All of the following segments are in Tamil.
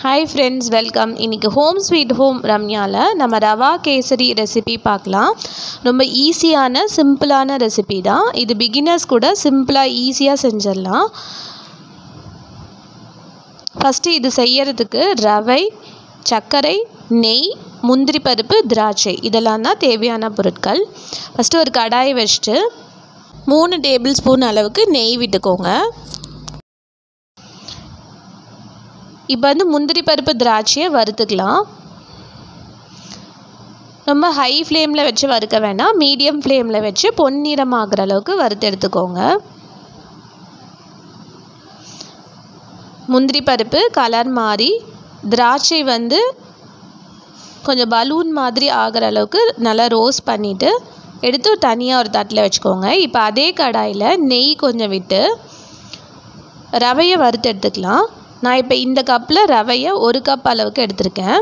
ஹாய் ஃப்ரெண்ட்ஸ் வெல்கம் இன்றைக்கி ஹோம் ஸ்வீட் ஹோம் ரம்யாவில் நம்ம ரவா கேசரி ரெசிபி பார்க்கலாம் ரொம்ப ஈஸியான சிம்பிளான ரெசிபி தான் இது பிகினர்ஸ் கூட சிம்பிளாக ஈஸியாக செஞ்சிடலாம் ஃபஸ்ட்டு இது செய்யறதுக்கு ரவை சர்க்கரை நெய் முந்திரி பருப்பு திராட்சை இதெல்லாம் தான் தேவையான பொருட்கள் ஃபஸ்ட்டு ஒரு கடாயை வச்சுட்டு மூணு டேபிள் ஸ்பூன் அளவுக்கு நெய் விட்டுக்கோங்க இப்போ வந்து முந்திரி பருப்பு திராட்சையை வறுத்துக்கலாம் ரொம்ப ஹை ஃப்ளேமில் வச்சு வறுக்க வேணாம் மீடியம் ஃப்ளேமில் வச்சு பொன்னிறம் ஆகிற அளவுக்கு வறுத்து எடுத்துக்கோங்க முந்திரி பருப்பு கலர் மாறி திராட்சை வந்து கொஞ்சம் பலூன் மாதிரி ஆகிற அளவுக்கு நல்லா ரோஸ்ட் பண்ணிவிட்டு எடுத்து தனியாக ஒரு தட்டில் வச்சுக்கோங்க இப்போ அதே கடாயில் நெய் கொஞ்சம் விட்டு ரவையை வறுத்து எடுத்துக்கலாம் நான் இப்போ இந்த கப்பில் ரவையை ஒரு கப் அளவுக்கு எடுத்திருக்கேன்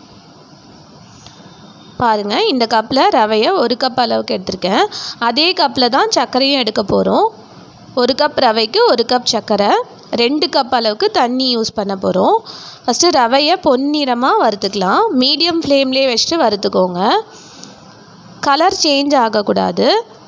பாருங்கள் இந்த கப்பில் ரவையை ஒரு கப் அளவுக்கு எடுத்திருக்கேன் அதே கப்பில் தான் சர்க்கரையும் எடுக்க போகிறோம் ஒரு கப் ரவைக்கு ஒரு கப் சர்க்கரை ரெண்டு கப் அளவுக்கு தண்ணி யூஸ் பண்ண போகிறோம் ஃபஸ்ட்டு ரவையை பொன்னிறமாக வறுத்துக்கலாம் மீடியம் ஃப்ளேம்லேயே வச்சுட்டு வறுத்துக்கோங்க கலர் சேஞ்ச் ஆகக்கூடாது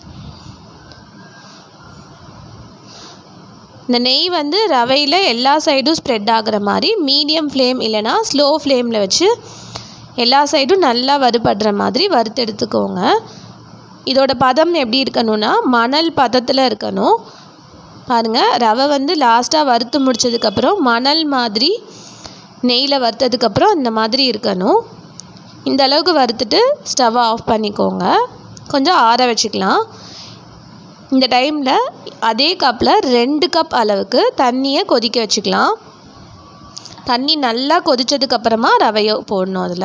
இந்த நெய் வந்து ரவையில் எல்லா சைடும் ஸ்ப்ரெட் ஆகிற மாதிரி மீடியம் ஃப்ளேம் இல்லைனா ஸ்லோ ஃப்ளேமில் வச்சு எல்லா சைடும் நல்லா வறுபடுற மாதிரி வறுத்து எடுத்துக்கோங்க இதோட பதம் எப்படி இருக்கணும்னா மணல் பதத்தில் இருக்கணும் பாருங்கள் ரவை வந்து லாஸ்ட்டாக வறுத்து முடித்ததுக்கப்புறம் மணல் மாதிரி நெய்யில் வறுத்ததுக்கப்புறம் இந்த மாதிரி இருக்கணும் இந்த அளவுக்கு வறுத்துட்டு ஸ்டவ்வை ஆஃப் பண்ணிக்கோங்க கொஞ்சம் ஆற வச்சுக்கலாம் இந்த டைமில் அதே கப்பில் ரெண்டு கப் அளவுக்கு தண்ணியை கொதிக்க வச்சுக்கலாம் தண்ணி நல்லா கொதித்ததுக்கப்புறமா ரவையை போடணும் அதில்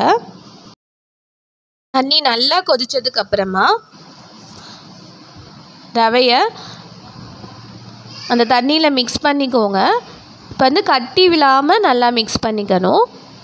தண்ணி நல்லா கொதித்ததுக்கப்புறமா ரவையை அந்த தண்ணியில் மிக்ஸ் பண்ணிக்கோங்க இப்போ வந்து கட்டி விழாமல் நல்லா மிக்ஸ் பண்ணிக்கணும்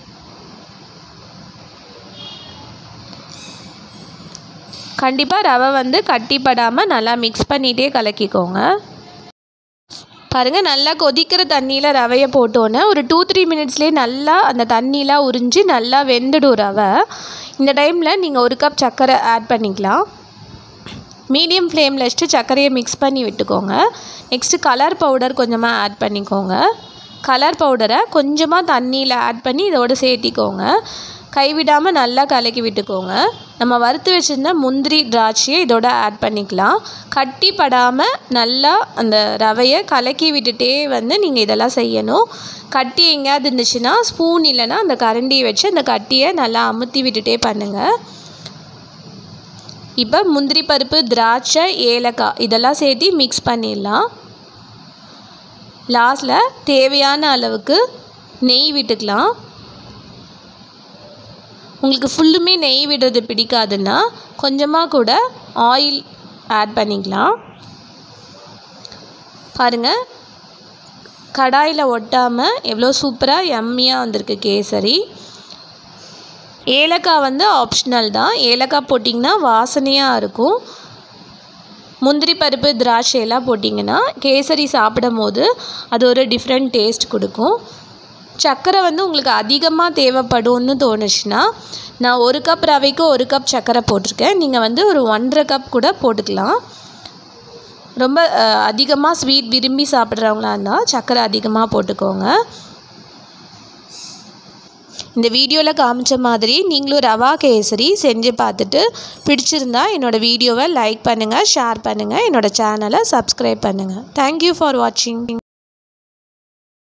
கண்டிப்பாக ரவை வந்து கட்டிப்படாமல் நல்லா மிக்ஸ் பண்ணிகிட்டே கலக்கிக்கோங்க பாருங்கள் நல்லா கொதிக்கிற தண்ணியில் ரவையை போட்டோன்னே ஒரு டூ த்ரீ மினிட்ஸ்லேயே நல்லா அந்த தண்ணிலாம் உறிஞ்சி நல்லா வெந்துடும் ரவை இந்த டைமில் நீங்கள் ஒரு கப் சர்க்கரை ஆட் பண்ணிக்கலாம் மீடியம் ஃப்ளேமில் வச்சுட்டு சர்க்கரையை மிக்ஸ் பண்ணி விட்டுக்கோங்க நெக்ஸ்ட்டு கலர் பவுடர் கொஞ்சமாக ஆட் பண்ணிக்கோங்க கலர் பவுடரை கொஞ்சமாக தண்ணியில் ஆட் பண்ணி இதோடு சேர்த்திக்கோங்க கைவிடாமல் நல்லா கலக்கி விட்டுக்கோங்க நம்ம வறுத்து வச்சுருந்த முந்திரி திராட்சையை இதோட ஆட் பண்ணிக்கலாம் கட்டி படாமல் நல்லா அந்த ரவையை கலக்கி விட்டுட்டே வந்து நீங்கள் இதெல்லாம் செய்யணும் கட்டி எங்கேயாவது இருந்துச்சுன்னா ஸ்பூன் இல்லைன்னா அந்த கரண்டியை வச்சு அந்த கட்டியை நல்லா அமுத்தி விட்டுட்டே பண்ணுங்கள் இப்போ முந்திரி பருப்பு திராட்சை ஏலக்காய் இதெல்லாம் சேர்த்து மிக்ஸ் பண்ணிடலாம் லாஸ்டில் தேவையான அளவுக்கு நெய் விட்டுக்கலாம் உங்களுக்கு ஃபுல்லுமே நெய் விடுறது பிடிக்காதுன்னா கொஞ்சமாக கூட ஆயில் ஆட் பண்ணிக்கலாம் பாருங்கள் கடாயில் ஒட்டாமல் எவ்வளோ சூப்பராக எம்மியாக வந்திருக்கு கேசரி ஏலக்காய் வந்து ஆப்ஷனல் தான் ஏலக்காய் போட்டிங்கன்னா வாசனையாக இருக்கும் முந்திரி பருப்பு திராட்சையெல்லாம் போட்டிங்கன்னா கேசரி சாப்பிடும் போது அது ஒரு டிஃப்ரெண்ட் டேஸ்ட் கொடுக்கும் சர்க்கரை வந்து உங்களுக்கு அதிகமாக தேவைப்படும்னு தோணுச்சுன்னா நான் ஒரு கப் ரவைக்கு ஒரு கப் சர்க்கரை போட்டிருக்கேன் நீங்கள் வந்து ஒரு ஒன்றரை கப் கூட போட்டுக்கலாம் ரொம்ப அதிகமாக ஸ்வீட் விரும்பி சாப்பிட்றவங்களா இருந்தால் சர்க்கரை அதிகமாக போட்டுக்கோங்க இந்த வீடியோவில் காமிச்ச மாதிரி நீங்களும் ரவா கேசரி செஞ்சு பார்த்துட்டு பிடிச்சிருந்தா என்னோடய வீடியோவை லைக் பண்ணுங்கள் ஷேர் பண்ணுங்கள் என்னோடய சேனலை சப்ஸ்கிரைப் பண்ணுங்கள் தேங்க்யூ ஃபார் வாட்சிங்